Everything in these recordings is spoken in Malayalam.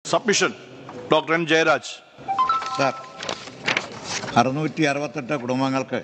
Submission. Dr. N. Jayaraj. Sir അറുന്നൂറ്റി അറുപത്തെട്ട് കുടുംബങ്ങൾക്ക്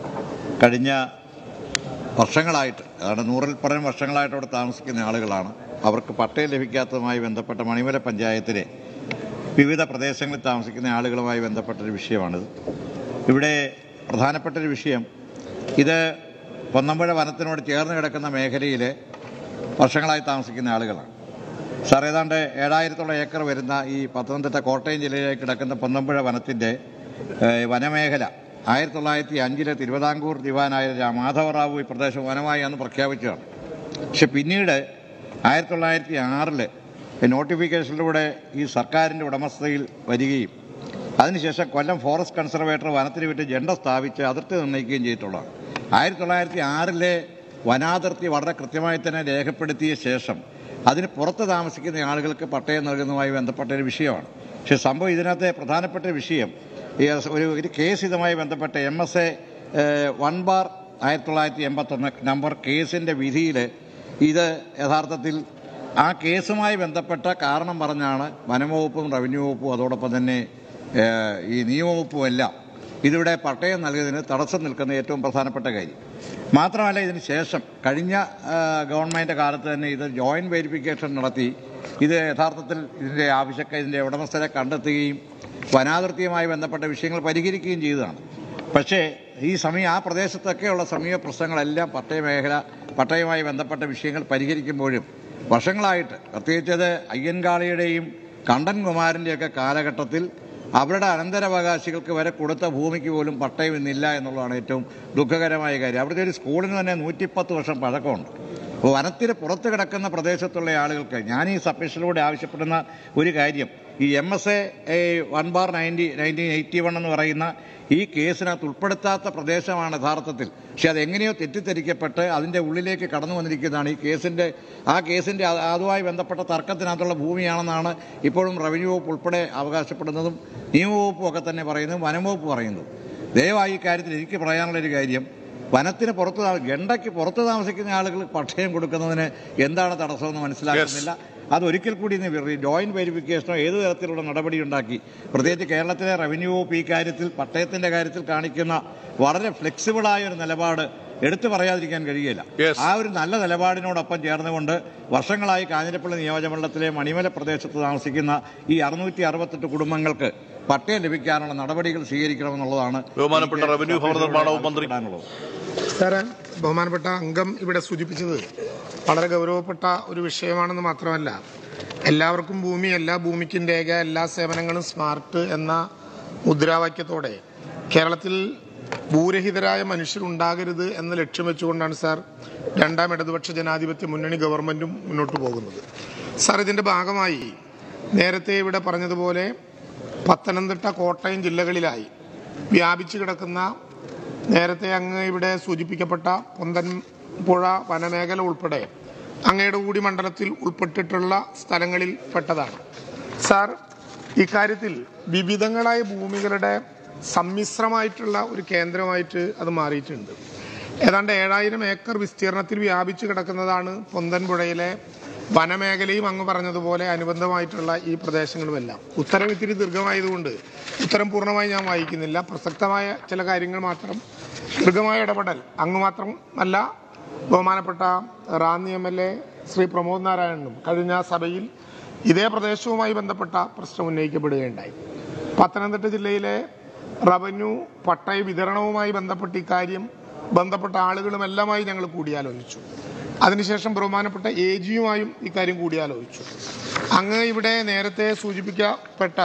കഴിഞ്ഞ വർഷങ്ങളായിട്ട് അതാണ് നൂറിൽ പരം വർഷങ്ങളായിട്ട് അവിടെ താമസിക്കുന്ന ആളുകളാണ് അവർക്ക് പട്ടയം ലഭിക്കാത്തതുമായി ബന്ധപ്പെട്ട മണിമല പഞ്ചായത്തിലെ വിവിധ പ്രദേശങ്ങളിൽ താമസിക്കുന്ന ആളുകളുമായി ബന്ധപ്പെട്ടൊരു വിഷയമാണിത് ഇവിടെ പ്രധാനപ്പെട്ട ഒരു വിഷയം ഇത് പൊന്നമ്പുഴ വനത്തിനോട് ചേർന്ന് കിടക്കുന്ന മേഖലയിൽ വർഷങ്ങളായി താമസിക്കുന്ന ആളുകളാണ് സാർ ഏതാണ്ട് ഏഴായിരത്തോളം ഏക്കർ വരുന്ന ഈ പത്തനംതിട്ട കോട്ടയം ജില്ലയിലേക്ക് കിടക്കുന്ന പൊന്നമ്പുഴ വനത്തിൻ്റെ ഏഹ്, വനമേഖല ആയിരത്തി തൊള്ളായിരത്തി അഞ്ചിലെ തിരുവിതാംകൂർ ദിവാനായ രാ- മാധവറാവു ഈ പ്രദേശം വനമായി അന്ന് പ്രഖ്യാപിച്ചതാണ് പക്ഷെ പിന്നീട് ആയിരത്തി തൊള്ളായിരത്തി ആറില് നോട്ടിഫിക്കേഷനിലൂടെ ഈ സർക്കാരിൻ്റെ ഉടമസ്ഥതയിൽ വരികയും അതിനുശേഷം കൊല്ലം ഫോറസ്റ്റ് കൺസർവേറ്റർ വനത്തിന് വിട്ട് ജെണ്ട സ്ഥാപിച്ച് അതിർത്തി നിർണ്ണയിക്കുകയും ചെയ്തിട്ടുള്ളതാണ് ആയിരത്തി തൊള്ളായിരത്തി ആറിലെ വനാതിർത്തി വളരെ കൃത്യമായി തന്നെ രേഖപ്പെടുത്തിയ ശേഷം അതിന് പുറത്ത് താമസിക്കുന്ന ആളുകൾക്ക് പട്ടയം നൽകുന്നതുമായി ബന്ധപ്പെട്ട ഒരു വിഷയമാണ് പക്ഷേ സംഭവം ഇതിനകത്തെ പ്രധാനപ്പെട്ട ഒരു വിഷയം ഈ ഒരു ഒരു കേസ് ഇതുമായി ബന്ധപ്പെട്ട M S A one bar ആയിരത്തി തൊള്ളായിരത്തി എൺപത്തൊന്ന് നമ്പർ കേസിൻ്റെ വിധിയിൽ ഇത് യഥാർത്ഥത്തിൽ ആ കേസുമായി ബന്ധപ്പെട്ട കാരണം പറഞ്ഞാണ് വനംവകുപ്പും റവന്യൂ വകുപ്പും അതോടൊപ്പം തന്നെ ഏഹ്, ഈ നിയമവകുപ്പും എല്ലാം ഇതിവിടെ പട്ടയം നൽകിയതിന് തടസ്സം നിൽക്കുന്ന ഏറ്റവും പ്രധാനപ്പെട്ട കാര്യം മാത്രമല്ല ഇതിന് ശേഷം കഴിഞ്ഞ ഗവൺമെൻറ് കാലത്ത് തന്നെ ഇത് ജോയിൻറ്റ് വെരിഫിക്കേഷൻ നടത്തി ഇത് യഥാർത്ഥത്തിൽ ഇതിൻ്റെ ആവശ്യക്ക ഇതിൻ്റെ ഉടമസ്ഥരെ കണ്ടെത്തുകയും വനാതിർത്തിയുമായി ബന്ധപ്പെട്ട വിഷയങ്ങൾ പരിഹരിക്കുകയും ചെയ്തതാണ് പക്ഷേ ഈ സമയം ആ പ്രദേശത്തൊക്കെയുള്ള സമീപ പ്രശ്നങ്ങളെല്ലാം പട്ടയ മേഖല പട്ടയവുമായി ബന്ധപ്പെട്ട വിഷയങ്ങൾ പരിഹരിക്കുമ്പോഴും വർഷങ്ങളായിട്ട് പ്രത്യേകിച്ചത് അയ്യൻകാളിയുടെയും കണ്ടൻ കുമാരൻ്റെയൊക്കെ കാലഘട്ടത്തിൽ അവരുടെ അനന്തരാവകാശികൾക്ക് വരെ കൊടുത്ത ഭൂമിക്ക് പോലും പട്ടയം ഇന്നില്ല എന്നുള്ളതാണ് ഏറ്റവും ദുഃഖകരമായ കാര്യം അവിടുത്തെ ഒരു സ്കൂളിന് തന്നെ നൂറ്റിപ്പത്ത് വർഷം പഴക്കമുണ്ട് അപ്പോൾ വനത്തിന് പുറത്ത് കിടക്കുന്ന പ്രദേശത്തുള്ള ആളുകൾക്ക് ഞാൻ ഈ സബ്മിഷനിലൂടെ ആവശ്യപ്പെടുന്ന ഒരു കാര്യം ഈ M S A one bar ninety nineteen eighty one എന്ന് പറയുന്ന ഈ കേസിനകത്ത് ഉൾപ്പെടുത്താത്ത പ്രദേശമാണ് യഥാർത്ഥത്തിൽ പക്ഷെ അതെങ്ങനെയോ തെറ്റിദ്ധരിക്കപ്പെട്ട് അതിൻ്റെ ഉള്ളിലേക്ക് കടന്നു വന്നിരിക്കുന്നതാണ് ഈ കേസിൻ്റെ ആ കേസിൻ്റെ അത് അതുമായി ബന്ധപ്പെട്ട തർക്കത്തിനകത്തുള്ള ഭൂമിയാണെന്നാണ് ഇപ്പോഴും റവന്യൂ വകുപ്പ് ഉൾപ്പെടെ അവകാശപ്പെടുന്നതും നിയമവകുപ്പും ഒക്കെ തന്നെ പറയുന്നതും വനംവകുപ്പ് പറയുന്നതും ദയവായി ഈ കാര്യത്തിൽ എനിക്ക് പറയാനുള്ളൊരു കാര്യം വനത്തിന് പുറത്ത് താ- ഗണ്ടയ്ക്ക് പുറത്ത് താമസിക്കുന്ന ആളുകൾ പട്ടയം കൊടുക്കുന്നതിന് എന്താണ് തടസ്സമെന്ന് മനസ്സിലാക്കുന്നില്ല അതൊരിക്കൽ കൂടി ജോയിന്റ് വെരിഫിക്കേഷനോ ഏത് തരത്തിലുള്ള നടപടി ഉണ്ടാക്കി പ്രത്യേകിച്ച് കേരളത്തിലെ റവന്യൂ വകുപ്പ് ഈ കാര്യത്തിൽ പട്ടയത്തിന്റെ കാര്യത്തിൽ കാണിക്കുന്ന വളരെ ഫ്ലെക്സിബിളായ ഒരു നിലപാട് എടുത്തു പറയാതിരിക്കാൻ കഴിയില്ല Yes. ആ ഒരു നല്ല നിലപാടിനോടൊപ്പം ചേർന്നുകൊണ്ട് വർഷങ്ങളായി കാഞ്ഞിരപ്പള്ളി നിയോജകമണ്ഡലത്തിലെ മണിമല പ്രദേശത്ത് താമസിക്കുന്ന ഈ അറുന്നൂറ്റി അറുപത്തെട്ട് കുടുംബങ്ങൾക്ക് പട്ടയം ലഭിക്കാനുള്ള നടപടികൾ സ്വീകരിക്കണമെന്നുള്ളതാണ് ബഹുമാനപ്പെട്ട എനിക്ക് റവന്യൂ ഭവന നിർമ്മാണ വകുപ്പ് മന്ത്രി. ആവശ്യപ്പെടാനുള്ളത്. സാറേ ബഹുമാനപ്പെട്ട അംഗം ഇവിടെ സൂചിപ്പിച്ചത് വളരെ ഗൗരവപ്പെട്ട ഒരു വിഷയമാണെന്ന് മാത്രമല്ല എല്ലാവർക്കും ഭൂമി എല്ലാ ഭൂമിക്കും രേഖ എല്ലാ സേവനങ്ങളും സ്മാർട്ട് എന്ന മുദ്രാവാക്യത്തോടെ കേരളത്തിൽ ഭൂരഹിതരായ മനുഷ്യരുണ്ടാകരുത് എന്ന ലക്ഷ്യം വെച്ചുകൊണ്ടാണ് സാർ രണ്ടാം ഇടതുപക്ഷ ജനാധിപത്യ മുന്നണി ഗവൺമെന്റും മുന്നോട്ട് പോകുന്നത് സാർ ഇതിന്റെ ഭാഗമായി നേരത്തെ ഇവിടെ പറഞ്ഞതുപോലെ പത്തനംതിട്ട കോട്ടയം ജില്ലകളിലായി വ്യാപിച്ചു കിടക്കുന്ന നേരത്തെ അങ്ങ് ഇവിടെ സൂചിപ്പിക്കപ്പെട്ട പൊന്തൻപുഴ വനമേഖല ഉൾപ്പെടെ അങ്ങയുടെ കൂടി മണ്ഡലത്തിൽ ഉൾപ്പെട്ടിട്ടുള്ള സ്ഥലങ്ങളിൽ പെട്ടതാണ് സാർ ഇക്കാര്യത്തിൽ വിവിധങ്ങളായ ഭൂമികളുടെ സമ്മിശ്രമായിട്ടുള്ള ഒരു കേന്ദ്രമായിട്ട് അത് മാറിയിട്ടുണ്ട് ഏതാണ്ട് ഏഴായിരം ഏക്കർ വിസ്തീർണത്തിൽ വ്യാപിച്ചു കിടക്കുന്നതാണ് പൊന്തൻപുഴയിലെ വനമേഖലയും അങ്ങ് പറഞ്ഞതുപോലെ അനുബന്ധമായിട്ടുള്ള ഈ പ്രദേശങ്ങളുമെല്ലാം ഉത്തരം ഇത്തിരി ദീർഘമായതുകൊണ്ട് ഉത്തരം പൂർണ്ണമായി ഞാൻ വായിക്കുന്നില്ല പ്രസക്തമായ ചില കാര്യങ്ങൾ മാത്രം ദീർഘമായ ഇടപെടൽ അങ്ങ് മാത്രമല്ല ബഹുമാനപ്പെട്ട Ranni M L A Shri Pramod നാരായണനും കഴിഞ്ഞ സഭയിൽ ഇതേ പ്രദേശവുമായി ബന്ധപ്പെട്ട പ്രശ്നം ഉന്നയിക്കപ്പെടുകയുണ്ടായി പത്തനംതിട്ട ജില്ലയിലെ റവന്യൂ പട്ടയ വിതരണവുമായി ബന്ധപ്പെട്ട ഇക്കാര്യം ബന്ധപ്പെട്ട ആളുകളുമെല്ലാമായി ഞങ്ങൾ കൂടിയാലോചിച്ചു അതിനുശേഷം ബഹുമാനപ്പെട്ട എ ജിയുമായും ഇക്കാര്യം കൂടിയാലോചിച്ചു അങ്ങ് ഇവിടെ നേരത്തെ സൂചിപ്പിക്കപ്പെട്ട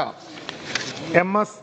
എം എസ്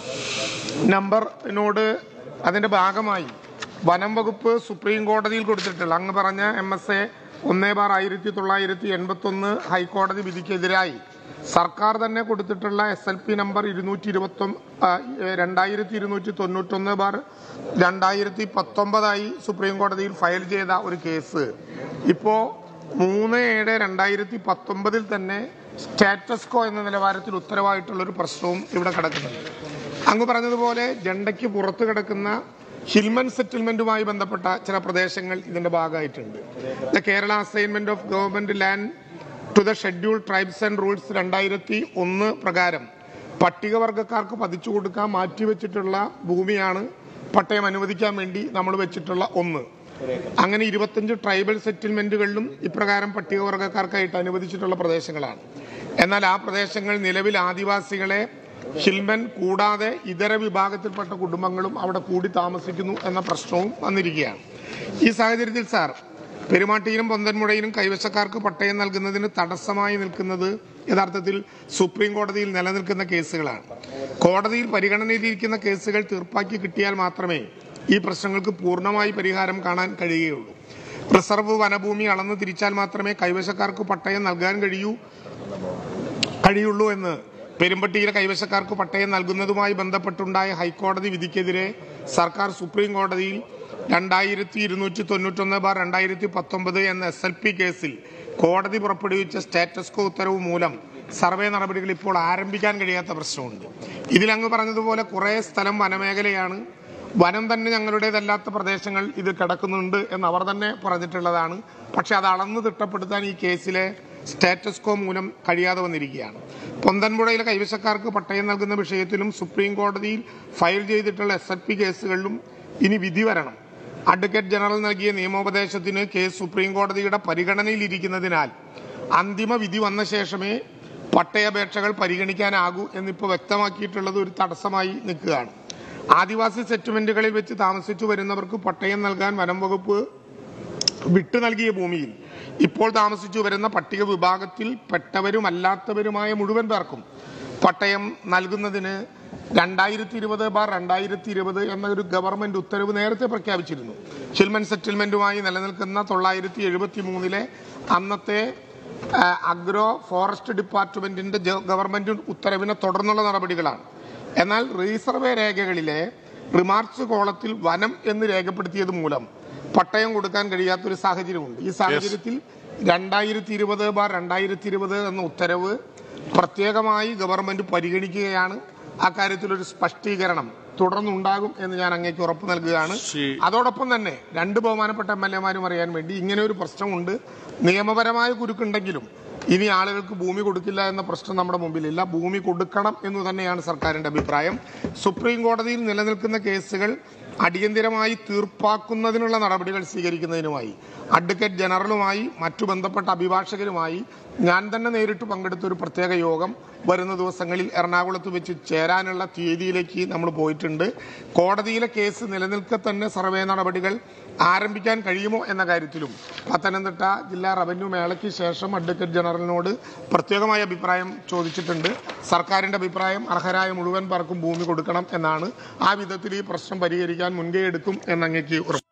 നമ്പറിനോട് അതിന്റെ ഭാഗമായി വനം വകുപ്പ് സുപ്രീം കോടതിയിൽ കൊടുത്തിട്ടുള്ള അങ്ങ് പറഞ്ഞ എം എസ് എ ഒന്നേ ബാർ ആയിരത്തി തൊള്ളായിരത്തി എൺപത്തി ഒന്ന് ഹൈക്കോടതി വിധിക്കെതിരായി സർക്കാർ തന്നെ കൊടുത്തിട്ടുള്ള എസ് എൽ പി നമ്പർ ഇരുന്നൂറ്റി ഇരുപത്തി രണ്ടായിരത്തി ഇരുന്നൂറ്റി തൊണ്ണൂറ്റൊന്ന് ബാർ രണ്ടായിരത്തി പത്തൊമ്പതായി സുപ്രീം കോടതിയിൽ ഫയൽ ചെയ്ത ഒരു കേസ് ഇപ്പോ മൂന്ന് ഏഴ് രണ്ടായിരത്തി പത്തൊമ്പതിൽ തന്നെ സ്റ്റാറ്റസ് കോ എന്ന നിലവാരത്തിൽ ഉത്തരവായിട്ടുള്ള ഒരു പ്രശ്നവും ഇവിടെ കിടക്കുന്നുണ്ട് അങ്ങ് പറഞ്ഞതുപോലെ ജണ്ടയ്ക്ക് പുറത്ത് കിടക്കുന്ന ഹിൽമൻ സെറ്റിൽമെന്റുമായി ബന്ധപ്പെട്ട ചില പ്രദേശങ്ങൾ ഇതിന്റെ ഭാഗമായിട്ടുണ്ട് the Kerala assignment of government land to the schedule tribes and rules രണ്ടായിരത്തി ഒന്ന് പ്രകാരം പട്ടികവർഗക്കാർക്ക് പതിച്ചു കൊടുക്കാൻ മാറ്റിവെച്ചിട്ടുള്ള ഭൂമിയാണ് പട്ടയം അനുവദിക്കാൻ വേണ്ടി നമ്മൾ വെച്ചിട്ടുള്ള ഒന്ന് അങ്ങനെ ഇരുപത്തഞ്ച് ട്രൈബൽ സെറ്റിൽമെന്റുകളിലും ഇപ്രകാരം പട്ടികവർഗക്കാർക്കായിട്ട് അനുവദിച്ചിട്ടുള്ള പ്രദേശങ്ങളാണ് എന്നാൽ ആ പ്രദേശങ്ങൾ നിലവിൽ ആദിവാസികളെ ഹിൽമൻ കൂടാതെ ഇതര വിഭാഗത്തിൽപ്പെട്ട കുടുംബങ്ങളും അവിടെ കൂടി താമസിക്കുന്നു എന്ന പ്രശ്നവും വന്നിരിക്കുകയാണ് ഈ സാഹചര്യത്തിൽ സാർ പെരുമാട്ടിയിലും പൊന്തൻമുഴയിലും കൈവശക്കാർക്ക് പട്ടയം നൽകുന്നതിന് തടസ്സമായി നിൽക്കുന്നത് യഥാർത്ഥത്തിൽ സുപ്രീം കോടതിയിൽ നിലനിൽക്കുന്ന കേസുകളാണ് കോടതിയിൽ പരിഗണനയിലിരിക്കുന്ന കേസുകൾ തീർപ്പാക്കി കിട്ടിയാൽ മാത്രമേ ഈ പ്രശ്നങ്ങൾക്ക് പൂർണ്ണമായി പരിഹാരം കാണാൻ കഴിയുകയുള്ളൂ റിസർവ് വനഭൂമി അളന്ന് തിരിച്ചാൽ മാത്രമേ കൈവശക്കാർക്ക് പട്ടയം നൽകാൻ കഴിയൂ കഴിയുള്ളൂ എന്ന് പെരുമ്പട്ടിയിലെ കൈവശക്കാർക്ക് പട്ടയം നൽകുന്നതുമായി ബന്ധപ്പെട്ടുണ്ടായ ഹൈക്കോടതി വിധിക്കെതിരെ സർക്കാർ സുപ്രീം കോടതിയിൽ രണ്ടായിരത്തി ഇരുന്നൂറ്റി തൊണ്ണൂറ്റൊന്ന് ബാർ രണ്ടായിരത്തി പത്തൊമ്പത് എന്ന എസ് എൽ പി കേസിൽ കോടതി പുറപ്പെടുവിച്ച സ്റ്റാറ്റസ് കോ ഉത്തരവ് മൂലം സർവേ നടപടികൾ ഇപ്പോൾ ആരംഭിക്കാൻ കഴിയാത്ത പ്രശ്നമുണ്ട് ഇതിലങ്ങ് പറഞ്ഞതുപോലെ കുറേ സ്ഥലം വനമേഖലയാണ് വനം തന്നെ ഞങ്ങളുടേതല്ലാത്ത പ്രദേശങ്ങൾ ഇത് കിടക്കുന്നുണ്ട് എന്ന് അവർ തന്നെ പറഞ്ഞിട്ടുള്ളതാണ് പക്ഷെ അത് അളന്ന് തിട്ടപ്പെടുത്താൻ ഈ കേസിലെ സ്റ്റാറ്റസ് കോ മൂലം കഴിയാതെ വന്നിരിക്കുകയാണ് പൊന്തൻപുഴയിലെ കൈവശക്കാർക്ക് പട്ടയം നൽകുന്ന വിഷയത്തിലും സുപ്രീം കോടതിയിൽ ഫയൽ ചെയ്തിട്ടുള്ള എസ് എൽ പി കേസുകളിലും ഇനി വിധി വരണം അഡ്വക്കേറ്റ് ജനറൽ നൽകിയ നിയമോപദേശത്തിന് കേസ് സുപ്രീം കോടതിയുടെ പരിഗണനയിലിരിക്കുന്നതിനാൽ അന്തിമ വിധി വന്ന ശേഷമേ പട്ടയാപേക്ഷകൾ പരിഗണിക്കാനാകൂ എന്നിപ്പോൾ വ്യക്തമാക്കിയിട്ടുള്ളത് ഒരു തടസ്സമായി നിൽക്കുകയാണ് ആദിവാസി സെറ്റിൽമെന്റുകളിൽ വെച്ച് താമസിച്ചു വരുന്നവർക്ക് പട്ടയം നൽകാൻ വനം വകുപ്പ് വിട്ടു നൽകിയ ഭൂമിയിൽ ഇപ്പോൾ താമസിച്ചു വരുന്ന പട്ടിക വിഭാഗത്തിൽ പെട്ടവരുമല്ലാത്തവരുമായ മുഴുവൻ പേർക്കും പട്ടയം നൽകുന്നതിന് രണ്ടായിരത്തി ഇരുപത് ബാർ രണ്ടായിരത്തി ഇരുപത് എന്ന ഒരു ഗവൺമെന്റ് ഉത്തരവ് നേരത്തെ പ്രഖ്യാപിച്ചിരുന്നു ഷിൽമൻ സെറ്റിൽമെന്റുമായി നിലനിൽക്കുന്ന തൊള്ളായിരത്തി എഴുപത്തി മൂന്നിലെ അന്നത്തെ ആ, അഗ്രോ ഫോറസ്റ്റ് ഡിപ്പാർട്ട്മെന്റിന്റെ ജ- ഗവൺമെന്റ് ഉത്തരവിനെ തുടർന്നുള്ള നടപടികളാണ് എന്നാൽ റീസർവേ രേഖകളിലെ റിമാർക്സ് കോളത്തിൽ വനം എന്ന് രേഖപ്പെടുത്തിയത് മൂലം പട്ടയം കൊടുക്കാൻ കഴിയാത്തൊരു സാഹചര്യമുണ്ട് ഈ സാഹചര്യത്തിൽ രണ്ടായിരത്തി ഇരുപത് ബാർ രണ്ടായിരത്തി ഇരുപത് എന്ന ഉത്തരവ് പ്രത്യേകമായി ഗവൺമെന്റ് പരിഗണിക്കുകയാണ് അക്കാര്യത്തിൽ ഒരു സ്പഷ്ടീകരണം തുടർന്നുണ്ടാകും എന്ന് ഞാൻ അങ്ങേക്ക് ഉറപ്പ് നൽകുകയാണ് ശ്രീ- അതോടൊപ്പം തന്നെ രണ്ട് ബഹുമാനപ്പെട്ട എം എൽ എമാരും അറിയാൻ വേണ്ടി ഇങ്ങനെ ഒരു പ്രശ്നമുണ്ട് നിയമപരമായ കുരുക്കുണ്ടെങ്കിലും ഇനി ആളുകൾക്ക് ഭൂമി കൊടുക്കില്ല എന്ന പ്രശ്നം നമ്മുടെ മുമ്പിലില്ല ഭൂമി കൊടുക്കണം എന്ന് തന്നെയാണ് സർക്കാരിന്റെ അഭിപ്രായം സുപ്രീം കോടതിയിൽ നിലനിൽക്കുന്ന കേസുകൾ അടിയന്തിരമായി തീർപ്പാക്കുന്നതിനുള്ള നടപടികൾ സ്വീകരിക്കുന്നതിനുമായി അഡ്വക്കേറ്റ് ജനറലുമായി മറ്റു ബന്ധപ്പെട്ട അഭിഭാഷകരുമായി ഞാൻ തന്നെ നേരിട്ട് പങ്കെടുത്ത ഒരു പ്രത്യേക യോഗം വരുന്ന ദിവസങ്ങളിൽ എറണാകുളത്ത് വെച്ച് ചേരാനുള്ള തീയതിയിലേക്ക് നമ്മൾ പോയിട്ടുണ്ട് കോടതിയിലെ കേസ് നിലനിൽക്കെ തന്നെ സർവേ നടപടികൾ ആരംഭിക്കാൻ കഴിയുമോ എന്ന കാര്യത്തിലും പത്തനംതിട്ട ജില്ലാ റവന്യൂ മേളയ്ക്ക് ശേഷം അഡ്വക്കേറ്റ് ജനറലിനോട് പ്രത്യേകമായ അഭിപ്രായം ചോദിച്ചിട്ടുണ്ട് സർക്കാരിന്റെ അഭിപ്രായം അർഹരായ മുഴുവൻ പേർക്കും ഭൂമി കൊടുക്കണം എന്നാണ് ആ വിധത്തിൽ ഈ പ്രശ്നം പരിഹരിക്കാൻ മുൻകൈ എടുക്കും എന്നങ്ങേക്ക് ഉറപ്പ്